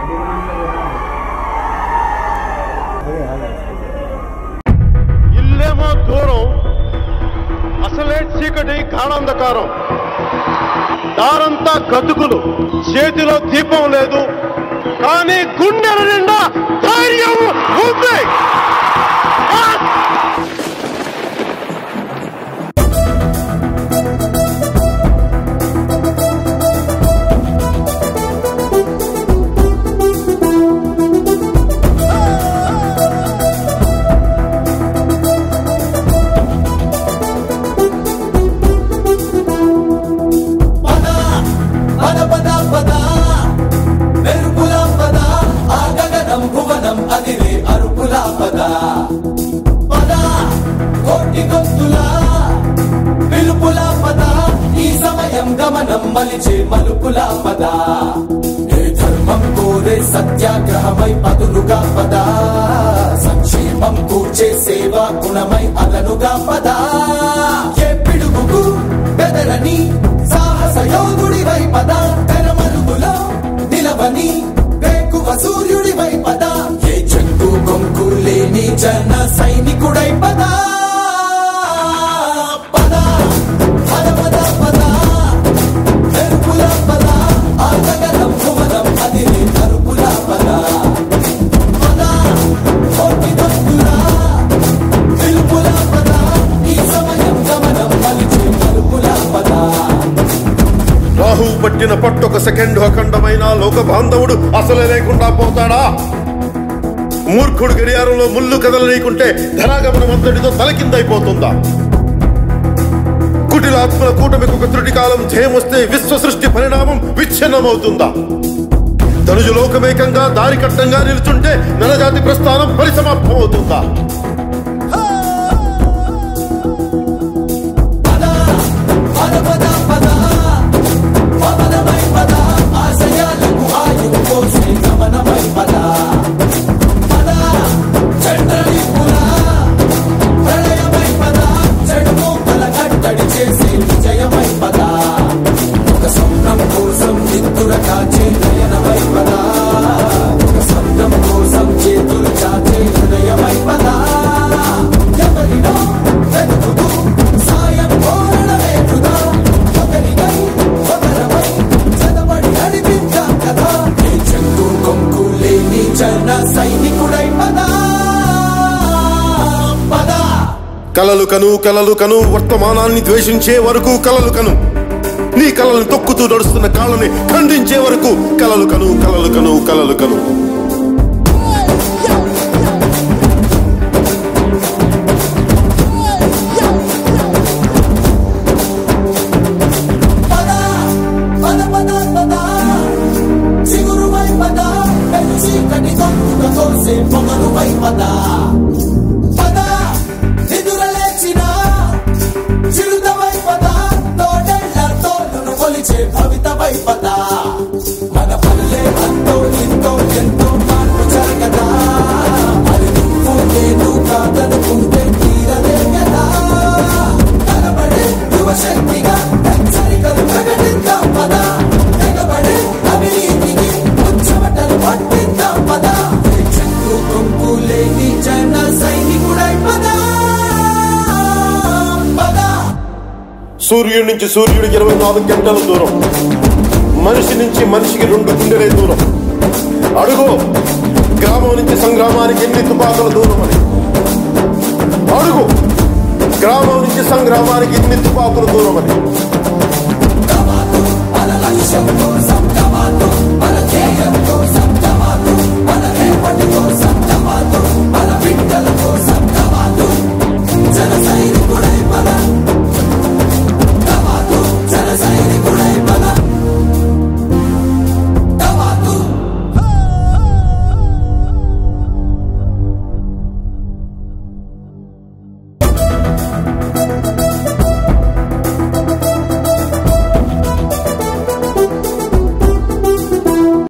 ఇల్లేమో దూరం అసలే చీకటి గాఢాంధకారం దారంతా గతుకులు చేతిలో దీపం లేదు కానీ గుండెల నిండా ధైర్యం ఉంది ఆ! పద పద పద పద మెరుపుల పద ఆ గగనం భువనం అదిరే అరుపుల పద పద కోటి గొంతుల పిలుపుల పద ఈ సమయం గమనం మలిచే మలుపుల పద ఏ ధర్మం కోరే సత్యాగ్రహమై పదులుగా పద సంక్షేమం కూర్చే సేవా గుణమై అదనుగా పద ఏ పిడుగుకు బెదరని సాహస యోధుడివై పద తెరమరుగులో నిలవని వేకువ సూర్యుడివై పద ఏ చెక్కు కొంకు లేని జన సైనికుడై పద పద పద పద పద మెరుపుల పద ఆ గగనం భువనం అదిరే అరుపుల పద పద కోటి భక్తులా పిలుపుల పద ఈ సమయం గమనం మలిచే మలుపుల పద రాహు పట్టిన పట్టొక సెకండ్ అఖండమైన లోక బాంధవుడు అసలే లేకుండా పోతాడా మూర్ఖుడు గడియారంలో ముళ్ళు కదలనీకుంటే ధనాగమనం అంతటితో తలకిందైపోతుందా కుటిలాత్మల కూటమికి ఒక త్రుటి కాలం జయమొస్తే విశ్వ సృష్టి పరిణామం విచ్ఛిన్నమవుతుందా ధనుజు లోకమేకంగా దారి కట్టంగా నిలుచుంటే నరజాతి ప్రస్థానం పరిసమాప్తం అవుతుందా పద పద పద పద పవనమై పద ఆశయాలకు ఆయువు పోసే గమనమై పద పద చంద్రలిపుల ప్రళయమై పద చెడుమూకల కట్టడి చేసే విజయమై పద ఒక స్వప్నం కోసం నిత్తుర కాచే నయనమై పద ఒక స్వప్నం కోసం చేతులు చాచే హృదయమై పద ఎవరినో వెతుకుతూ సాయం కోరడమే వృధా ఒకరికై ఒకరమై చదవడి నడిపించాం కదా ఏ చెంగు కొంగు లేని జన సైనికుడై పద పద కలలు కను కలలు కను వర్తమానాన్ని ద్వేషించే వరకు కలలు కను నీ కలలను తొక్కుతూ నడుస్తున్న కాళ్ళని ఖండించే వరకు కలలు కను కలలు కను కలలు కను పద పద పద పద చిగురువై పద పెను చీకటి తొక్కుక తోసే పొగరువై పద పద నిదుర లేచిన చిరుతవై పద తోడేళ్ల తోలును కొలిచే భవితవై పద మన పల్లె అంతో ఇంతో ఎంతో మార్పు జరగదా అది నువ్వు నేను కాదనుకుంటే తీరలే కదా కనబడే యువశక్తిగా హెచ్చరికలు ప్రకటిద్దాం పద తెగబడే అవినీతికి ఉచ్చమటలు పట్టిద్దాం పద చెక్కు కొంపు లేని జన సైనికుడై పద పద సూర్యుడి నుంచి సూర్యుడికి ఇరవై నాలుగు గంటల దూరం మనిషి నుంచి మనిషికి రెండు గుండెలే దూరం అడుగు గ్రామం నుంచి సంగ్రామానికి ఎన్ని తుపాకుల దూరం అని అడుగు గ్రామం నుంచి సంగ్రామానికి ఎన్ని తుపాకుల దూరం అని